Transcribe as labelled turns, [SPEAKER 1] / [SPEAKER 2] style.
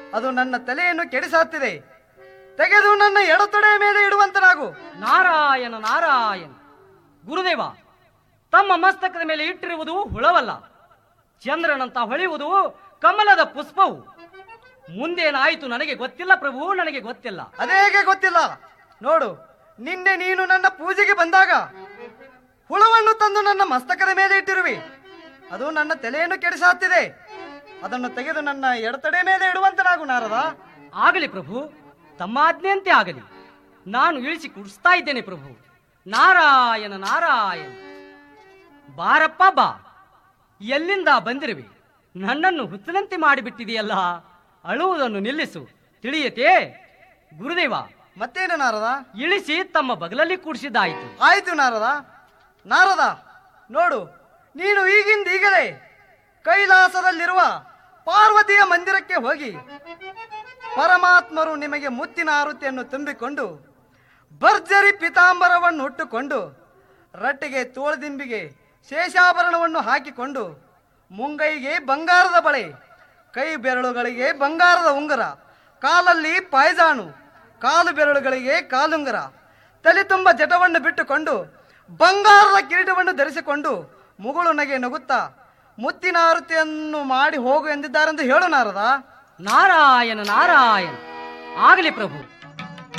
[SPEAKER 1] ಅದು ನನ್ನ ತಲೆಯನ್ನು ಕೆಡಿಸಾತ್ತಿದೆ ತೆಗೆದು ನನ್ನ ಎಡತೊಡೆಯ ಮೇಲೆ ಇಡುವಂತನಾಗು
[SPEAKER 2] ನಾರಾಯಣ ನಾರಾಯಣ ಗುರುದೇವ ತಮ್ಮ ಮಸ್ತಕದ ಮೇಲೆ ಇಟ್ಟಿರುವುದು ಹುಳವಲ್ಲ ಚಂದ್ರನಂತ ಹೊಳೆಯುವುದು ಕಮಲದ ಪುಷ್ಪವು ಮುಂದೇನಾಯಿತು ನನಗೆ ಗೊತ್ತಿಲ್ಲ ಪ್ರಭು ನನಗೆ ಗೊತ್ತಿಲ್ಲ
[SPEAKER 1] ಅದೇಗೆ ಗೊತ್ತಿಲ್ಲ ನೋಡು ನಿನ್ನೆ ನೀನು ನನ್ನ ಪೂಜೆಗೆ ಬಂದಾಗ ಹುಳವನ್ನು ತಂದು ನನ್ನ ಮಸ್ತಕದ ಮೇಲೆ ಇಟ್ಟಿರುವಿ ಅದು ನನ್ನ ತಲೆಯನ್ನು ಕೆಡಿಸಾತ್ತಿದೆ ಅದನ್ನು ತೆಗೆದು ನನ್ನ ಎಡತಡೆ ಮೇಲೆ ಇಡುವಂತನಾಗು ನಾರದ
[SPEAKER 2] ಆಗಲಿ ಪ್ರಭು ತಮ್ಮಾಜ್ಞೆಯಂತೆ ಆಗಲಿ ನಾನು ಇಳಿಸಿ ಕುಡಿಸ್ತಾ ಇದ್ದೇನೆ ಪ್ರಭು ನಾರಾಯಣ ನಾರಾಯಣ ಬಾರಪ್ಪ ಬಾ ಎಲ್ಲಿಂದ ಬಂದಿರುವೆ ನನ್ನನ್ನು ಹುಚ್ಚನಂತೆ ಮಾಡಿಬಿಟ್ಟಿದೆಯಲ್ಲ ಅಳುವುದನ್ನು ನಿಲ್ಲಿಸು ತಿಳಿಯತೆ ಗುರುದೇವ
[SPEAKER 1] ಮತ್ತೇನು ನಾರದ
[SPEAKER 2] ಇಳಿಸಿ ತಮ್ಮ ಬಗಲಲ್ಲಿ ಕೂಡಿಸಿದ್ದಾಯಿತು
[SPEAKER 1] ಆಯ್ತು ನಾರದ ನಾರದ ನೋಡು ನೀನು ಈಗಿಂದ ಈಗಲೇ ಕೈಲಾಸದಲ್ಲಿರುವ ಪಾರ್ವತಿಯ ಮಂದಿರಕ್ಕೆ ಹೋಗಿ ಪರಮಾತ್ಮರು ನಿಮಗೆ ಮುತ್ತಿನ ಆರುತಿಯನ್ನು ತುಂಬಿಕೊಂಡು ಭರ್ಜರಿ ಪಿತಾಂಬರವನ್ನು ಉಟ್ಟುಕೊಂಡು ರಟ್ಟಿಗೆ ತೋಳದಿಂಬಿಗೆ ಶೇಷಾಭರಣವನ್ನು ಹಾಕಿಕೊಂಡು ಮುಂಗೈಗೆ ಬಂಗಾರದ ಬಳೆ ಕೈ ಬೆರಳುಗಳಿಗೆ ಬಂಗಾರದ ಉಂಗುರ ಕಾಲಲ್ಲಿ ಪಾಯ್ಜಾಣು ಕಾಲು ಬೆರಳುಗಳಿಗೆ ಕಾಲುಂಗುರ ತಲೆ ತುಂಬ ಜಟವನ್ನು ಬಿಟ್ಟುಕೊಂಡು ಬಂಗಾರದ ಕಿರೀಟವನ್ನು ಧರಿಸಿಕೊಂಡು ಮುಗುಳು ನಗೆ ನಗುತ್ತಾ ಮುತ್ತಿನ ಆರುತಿಯನ್ನು ಮಾಡಿ ಹೋಗು ಎಂದಿದ್ದಾರೆಂದು ಹೇಳು ನಾರದ
[SPEAKER 2] ನಾರಾಯಣ ನಾರಾಯಣ ಆಗಲಿ ಪ್ರಭು